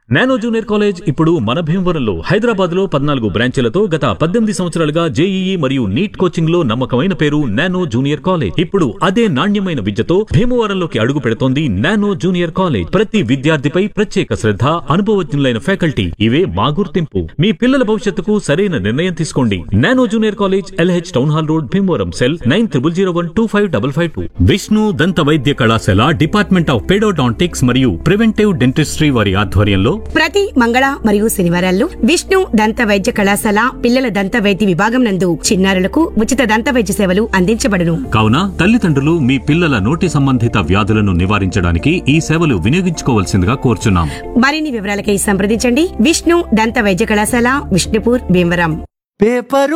nano junior college ఇప్పుడు మన భీమవరంలో హైదరాబాద్ లో పద్నాలుగు బ్రాంచీలతో గత పద్దెనిమిది సంవత్సరాలుగా జేఈఈ మరియు నీట్ కోచింగ్ లో నమ్మకమైన పేరు నానో జూనియర్ కాలేజ్ ఇప్పుడు అదే నాణ్యమైన విద్యతో భీమవరంలోకి అడుగు పెడుతోంది నానో జూనియర్ కాలేజ్ ప్రతి విద్యార్థిపై ప్రత్యేక శ్రద్ధ అనుభవజ్ఞులైన ఫ్యాకల్టీ ఇవే మా గుర్తింపు మీ పిల్లల భవిష్యత్తుకు సరైన నిర్ణయం తీసుకోండి nano junior college LH town hall road Bhimavaram cell nine triple zero one two five double five two Vishnu దంత వైద్య కళాశాల డిపార్ట్మెంట్ ఆఫ్ పెడోడాంటిక్స్ మరియు ప్రివెంటివ్ డెంటిస్ట్రీ వారి ఆధ్వర్యంలో ప్రతి మంగళ మరియు శనివారాల్లో విష్ణు దంత వైద్య కళాశాల పిల్లల దంత వైద్య విభాగం నందు చిన్నారులకు ఉచిత దంత వైద్య సేవలు అందించబడును కావున తల్లిదండ్రులు మీ పిల్లల నోటి సంబంధిత వ్యాధులను నివారించడానికి ఈ సేవలు వినియోగించుకోవాల్సిందిగా కోరుచున్నాం మరిన్ని వివరాలకై సంప్రదించండి విష్ణు దంత వైద్య కళాశాల విష్ణుపూర్ భీమవరం పేపరు